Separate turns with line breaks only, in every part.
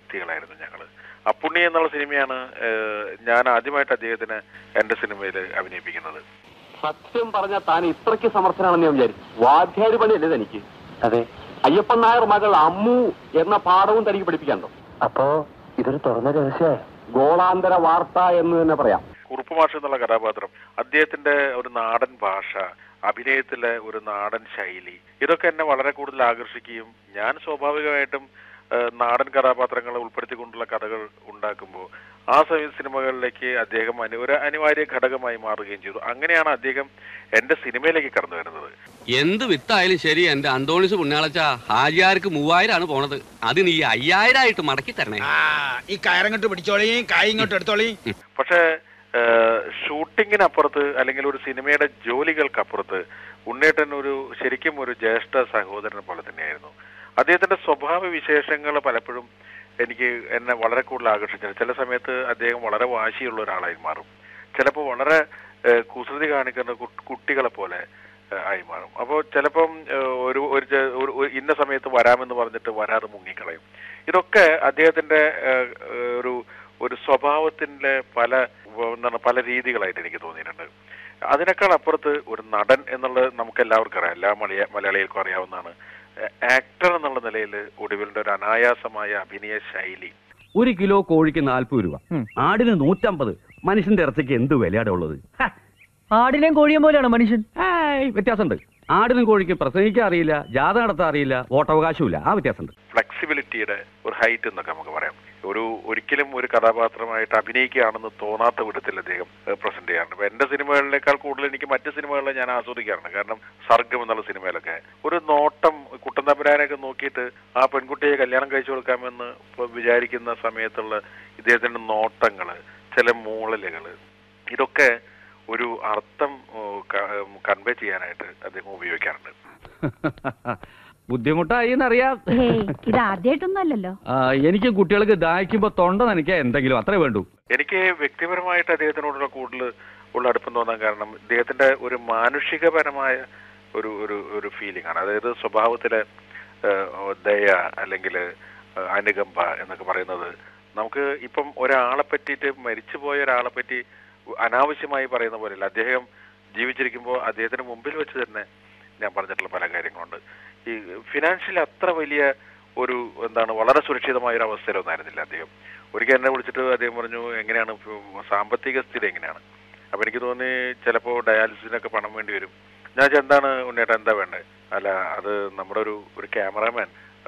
വ്യക്തികളായിരുന്നു ഞങ്ങൾ അപ്പുണ്ണി എന്നുള്ള സിനിമയാണ് ഏഹ്, ഞാൻ ആദ്യമായിട്ട് അദ്ദേഹത്തിന് എന്റെ സിനിമയിൽ അഭിനയിപ്പിക്കുന്നത്
സത്യം പറഞ്ഞ താൻ ഇത്രയ്ക്ക് സമർത്ഥനാണെന്ന് ഞാൻ വിചാരിച്ചു വാദ്യാര് പണിയല്ലേ തനിക്ക് അതെ അയ്യപ്പൻ നായർ മകൾ അമ്മു എന്ന പാഠവും തനിക്ക് പഠിപ്പിക്കാണ്ടോ
അപ്പോ ഇതൊരു തുറന്ന രഹസ്യ
ഗോളാന്തര വാർത്ത എന്ന് തന്നെ പറയാം
കുറുപ്പ് മാഷ് എന്നുള്ള കഥാപാത്രം അദ്ദേഹത്തിന്റെ ഒരു നാടൻ ഭാഷ അഭിനയത്തിലെ ഒരു നാടൻ ശൈലി ഇതൊക്കെ എന്നെ വളരെ കൂടുതൽ ആകർഷിക്കുകയും ഞാൻ സ്വാഭാവികമായിട്ടും ഏഹ്, നാടൻ കഥാപാത്രങ്ങളെ ഉൾപ്പെടുത്തിക്കൊണ്ടുള്ള കഥകൾ ഉണ്ടാക്കുമ്പോൾ ആ സമയ സിനിമകളിലേക്ക് അദ്ദേഹം അനു ഒരു അനിവാര്യ ഘടകമായി മാറുകയും ചെയ്തു അങ്ങനെയാണ് അദ്ദേഹം എന്റെ സിനിമയിലേക്ക് കടന്നു വരുന്നത്
എന്ത് വിത്തായാലും ശരി എന്റെ അന്തോണിസ് പുണ്യാളച്ച ഹാജിയാർക്ക് മൂവായിരമാണ് പോണത് അത് നീ അയ്യായിരം ആയിട്ട് മടക്കി തരണേ
ആ ഈ കയറങ്ങോട്ട് പിടിച്ചോളിയും കായ് ഇങ്ങോട്ട് എടുത്തോളിയും
പക്ഷേ ഏഹ്, ഷൂട്ടിങ്ങിനപ്പുറത്ത് അല്ലെങ്കിൽ ഒരു സിനിമയുടെ ജോലികൾക്കപ്പുറത്ത് ഉണ്ണേട്ടൻ ഒരു ശരിക്കും ഒരു ജ്യേഷ്ഠ സഹോദരനെ പോലെ തന്നെയായിരുന്നു അദ്ദേഹത്തിന്റെ സ്വഭാവ വിശേഷങ്ങൾ പലപ്പോഴും എനിക്ക് എന്നെ വളരെ കൂടുതൽ ആകർഷിച്ചത് ചില സമയത്ത് അദ്ദേഹം വളരെ വാശിയുള്ള ഒരാളായി മാറും ചിലപ്പോൾ വളരെ ഏഹ്, കുസൃതി കാണിക്കുന്ന കു- കുട്ടികളെ പോലെ ഏഹ്, ആയി മാറും അപ്പോൾ ചിലപ്പം ഏഹ്, ഒരു ഒരു ചെ- ഒരു- ഒരു ഇന്ന സമയത്ത് വരാമെന്ന് പറഞ്ഞിട്ട് വരാതെ മുങ്ങിക്കളയും ഇതൊക്കെ അദ്ദേഹത്തിന്റെ ഏഹ്, ഏഹ്, ഒരു ഒരു സ്വഭാവത്തിന്റെ പല എന്താണ് പല രീതികളായിട്ട് എനിക്ക് തോന്നിയിട്ടുണ്ട് അതിനേക്കാൾ അപ്പുറത്ത് ഒരു നടൻ എന്നുള്ളത് നമുക്ക് എല്ലാവർക്കും അറിയാം എല്ലാ മലയ മലയാളികൾക്കും അറിയാവുന്നതാണ് ആക്ടർ എന്നുള്ള നിലയിൽ ഒടുവിലിന്റെ ഒരു അനായാസമായ അഭിനയ ശൈലി
ഒരു കിലോ കോഴിക്ക് നാൽപ്പത് രൂപ ആടിന് നൂറ്റമ്പത് മനുഷ്യന്റെ ഇറച്ചിക്ക് എന്ത് വിലയാടെ ഉള്ളത്
ആടിനെയും കോഴിയും പോലെയാണ് മനുഷ്യൻ
ഏയ്, വ്യത്യാസമുണ്ട് ആടിനും കോഴിക്ക് പ്രസംഗിക്കാൻ അറിയില്ല ജാഥ നടത്താൻ അറിയില്ല വോട്ടവകാശമില്ല ആ വ്യത്യാസമുണ്ട്
ഫ്ലെക്സിബിലിറ്റിയുടെ ഒരു ഹൈറ്റ് എന്നൊക്കെ നമുക്ക് പറയാം ഒരു ഒരിക്കലും ഒരു കഥാപാത്രമായിട്ട് അഭിനയിക്കുകയാണെന്ന് തോന്നാത്ത വിധത്തിൽ അദ്ദേഹം പ്രസന്റ് ചെയ്യാറുണ്ട് ഇപ്പൊ എന്റെ സിനിമകളിനേക്കാൾ കൂടുതൽ എനിക്ക് മറ്റ് സിനിമകളിൽ ഞാൻ ആസ്വദിക്കാറുണ്ട് കാരണം സർഗം എന്നുള്ള സിനിമയിലൊക്കെ ഒരു നോട്ടം കുട്ടന്തമ്പരാനൊക്കെ നോക്കിയിട്ട് ആ പെൺകുട്ടിയെ കല്യാണം കഴിച്ചു കൊടുക്കാമെന്ന് ഇപ്പൊ വിചാരിക്കുന്ന സമയത്തുള്ള ഇദ്ദേഹത്തിന്റെ നോട്ടങ്ങള് ചില മൂളലുകള് ഇതൊക്കെ ഒരു അർത്ഥം കൺവേ ചെയ്യാനായിട്ട് അദ്ദേഹം ഉപയോഗിക്കാറുണ്ട്
ബുദ്ധിമുട്ടായി എന്നറിയാം
ഏയ് ഇത് ആദ്യമായിട്ടൊന്നും അല്ലല്ലോ
ആ, എനിക്ക് കുട്ടികൾക്ക് ദാഹിക്കുമ്പോ തൊണ്ട നനയ്ക്കാൻ എന്തെങ്കിലും അത്രേ വേണ്ടൂ
എനിക്ക് വ്യക്തിപരമായിട്ട് അദ്ദേഹത്തിനോടുള്ള കൂടുതൽ ഉള്ള അടുപ്പം തോന്നാൻ കാരണം ഇദ്ദേഹത്തിന്റെ ഒരു മാനുഷികപരമായ ഒരു ഒരു ഒരു ഫീലിംഗ് ആണ് അതായത് സ്വഭാവത്തിലെ ഏഹ്, ദയ അല്ലെങ്കിൽ അനുകമ്പ എന്നൊക്കെ പറയുന്നത് നമുക്ക് ഇപ്പം ഒരാളെ പറ്റിയിട്ട് മരിച്ചുപോയ ഒരാളെ പറ്റി അനാവശ്യമായി പറയുന്ന പോലെയല്ല അദ്ദേഹം ജീവിച്ചിരിക്കുമ്പോൾ അദ്ദേഹത്തിന് മുമ്പിൽ വെച്ച് തന്നെ ഞാൻ പറഞ്ഞിട്ടുള്ള പല കാര്യങ്ങളുണ്ട് ഈ ഫിനാൻഷ്യലി അത്ര വലിയ ഒരു എന്താണ് വളരെ സുരക്ഷിതമായ ഒരു അവസ്ഥയിലൊന്നും ആയിരുന്നില്ല അദ്ദേഹം ഒരിക്കൽ എന്നെ വിളിച്ചിട്ട് അദ്ദേഹം പറഞ്ഞു എങ്ങനെയാണ് ഇപ്പൊ സാമ്പത്തിക സ്ഥിതി എങ്ങനെയാണ് അപ്പൊ എനിക്ക് തോന്നി ചിലപ്പോൾ ഡയാലിസിസിനൊക്കെ പണം വേണ്ടി വരും ഞാൻ ചോദിച്ചു, എന്താണ് ഉണ്ണേട്ടാ എന്താ വേണ്ടേ അല്ല അത് നമ്മുടെ ഒരു ഒരു ക്യാമറാമാൻ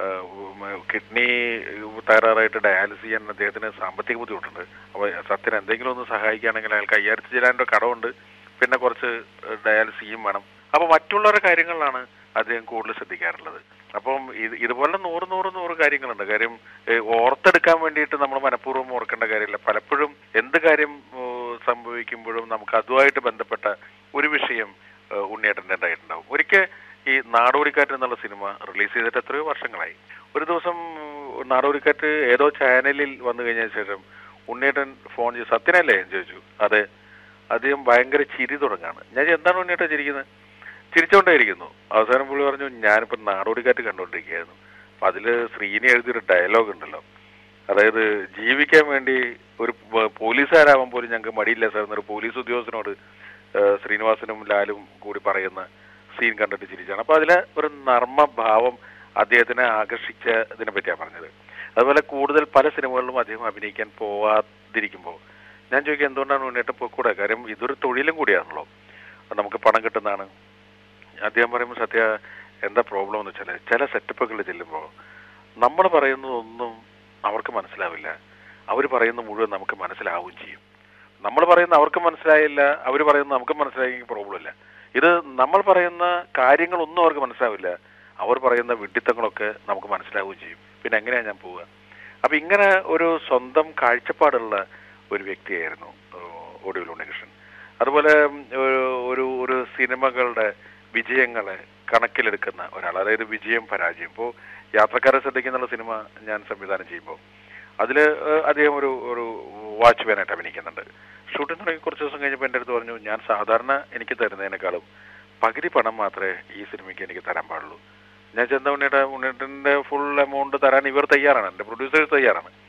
കിഡ്നി തകരാറായിട്ട് ഡയാലിസിസ് ചെയ്യാൻ അദ്ദേഹത്തിന് സാമ്പത്തിക ബുദ്ധിമുട്ടുണ്ട് അപ്പൊ സത്യന് എന്തെങ്കിലും ഒന്ന് സഹായിക്കുകയാണെങ്കിൽ അയാൾക്ക് അയ്യായിരത്തി ചില്ലാൻ രൂപ കടമുണ്ട് പിന്നെ കുറച്ച് ഡയാലിസിസ് ചെയ്യും വേണം അപ്പൊ മറ്റുള്ളവരുടെ കാര്യങ്ങളിലാണ് അദ്ദേഹം കൂടുതൽ ശ്രദ്ധിക്കാറുള്ളത് അപ്പം ഇത് ഇതുപോലെ നൂറ് നൂറ് നൂറ് കാര്യങ്ങളുണ്ട് കാര്യം ഏഹ്, ഓർത്തെടുക്കാൻ വേണ്ടിയിട്ട് നമ്മൾ മനഃപൂർവ്വം ഓർക്കേണ്ട കാര്യമില്ല പലപ്പോഴും എന്ത് കാര്യം ഏഹ്, സംഭവിക്കുമ്പോഴും നമുക്ക് അതുമായിട്ട് ബന്ധപ്പെട്ട ഒരു വിഷയം ഏഹ്, ഉണ്ണിയേട്ടൻ്റെ ഉണ്ടായിട്ടുണ്ടാവും ഒരിക്കൽ ഈ നാടോടിക്കാറ്റ് എന്നുള്ള സിനിമ റിലീസ് ചെയ്തിട്ട് എത്രയോ വർഷങ്ങളായി ഒരു ദിവസം ഏഹ്, നാടോടിക്കാറ്റ് ഏതോ ചാനലിൽ വന്നു കഴിഞ്ഞ ശേഷം ഉണ്ണിയേട്ടൻ ഫോൺ ചെയ്ത് സത്യനല്ലേ എന്ന് ചോദിച്ചു അതെ അദ്ദേഹം ഭയങ്കര ചിരി തുടങ്ങാണ് ഞാൻ ചോദിച്ചു, എന്താണ് ഉണ്ണിയേട്ടൻ ചിരിക്കുന്നത് ചിരിച്ചുകൊണ്ടേയിരിക്കുന്നു അവസാനം പുള്ളി പറഞ്ഞു ഞാനിപ്പോ നാടോടിക്കാറ്റ് കണ്ടുകൊണ്ടിരിക്കുകയായിരുന്നു അപ്പൊ അതില് ശ്രീനി എഴുതിയൊരു ഡയലോഗ് ഉണ്ടല്ലോ അതായത് ജീവിക്കാൻ വേണ്ടി ഒരു പ- പോലീസുകാരാവാൻ പോലും ഞങ്ങൾക്ക് മടിയില്ല സാർ എന്നൊരു പോലീസ് ഉദ്യോഗസ്ഥനോട് ഏഹ്, ശ്രീനിവാസനും ലാലും കൂടി പറയുന്ന സീൻ കണ്ടിട്ട് ചിരിച്ചാണ് അപ്പൊ അതിലെ ഒരു നർമ്മഭാവം അദ്ദേഹത്തിനെ ആകർഷിച്ചതിനെ പറ്റിയാണ് പറഞ്ഞത് അതുപോലെ കൂടുതൽ പല സിനിമകളിലും അദ്ദേഹം അഭിനയിക്കാൻ പോവാതിരിക്കുമ്പോൾ ഞാൻ ചോദിക്കുക എന്തുകൊണ്ടാണ് മുന്നേറ്റം പോയിക്കൂടെ കാര്യം ഇതൊരു തൊഴിലും കൂടിയാണല്ലോ നമുക്ക് പണം കിട്ടുന്നതാണ് അദ്ദേഹം പറയുമ്പോൾ സത്യ എന്താ പ്രോബ്ലം എന്ന് വെച്ചാൽ ചില സെറ്റപ്പുകളിൽ ചെല്ലുമ്പോൾ നമ്മൾ പറയുന്നതൊന്നും അവർക്ക് മനസ്സിലാവില്ല അവർ പറയുന്ന മുഴുവൻ നമുക്ക് മനസ്സിലാവുകയും ചെയ്യും നമ്മൾ പറയുന്ന അവർക്ക് മനസ്സിലായില്ല അവർ പറയുന്ന നമുക്ക് മനസ്സിലായെങ്കിൽ പ്രോബ്ലം ഇല്ല ഇത് നമ്മൾ പറയുന്ന കാര്യങ്ങളൊന്നും അവർക്ക് മനസ്സിലാവില്ല അവർ പറയുന്ന വിഡിത്തങ്ങളൊക്കെ നമുക്ക് മനസ്സിലാവുകയും ചെയ്യും പിന്നെ എങ്ങനെയാ ഞാൻ പോവുക അപ്പൊ ഇങ്ങനെ ഒരു സ്വന്തം കാഴ്ചപ്പാടുള്ള ഒരു വ്യക്തിയായിരുന്നു ഏഹ്, ഒടുവിൽ ഉണ്ണികൃഷ്ണൻ അതുപോലെ ഉം, ഒരു- ഒരു ഒരു സിനിമകളുടെ വിജയങ്ങളെ കണക്കിലെടുക്കുന്ന ഒരാൾ അതായത് വിജയം പരാജയം ഇപ്പോൾ യാത്രക്കാരെ ശ്രദ്ധിക്കുന്നുള്ള സിനിമ ഞാൻ സംവിധാനം ചെയ്യുമ്പോൾ അതിൽ അദ്ദേഹം ഒരു ഒരു വാച്ച്മാനായിട്ട് അഭിനയിക്കുന്നുണ്ട് ഷൂട്ടിംഗ് തുടങ്ങി കുറച്ച് ദിവസം കഴിഞ്ഞപ്പോൾ എൻ്റെ അടുത്ത് പറഞ്ഞു ഞാൻ സാധാരണ എനിക്ക് തരുന്നതിനേക്കാളും പകുതി പണം മാത്രമേ ഈ സിനിമയ്ക്ക് എനിക്ക് തരാൻ പാടുള്ളൂ ഞാൻ ചെന്ന ഉണ്ണിയുടെ ഉണ്ണിയുടെ ഫുൾ എമൗണ്ട് തരാൻ ഇവർ തയ്യാറാണ് എൻ്റെ പ്രൊഡ്യൂസേഴ്സ് തയ്യാറാണ്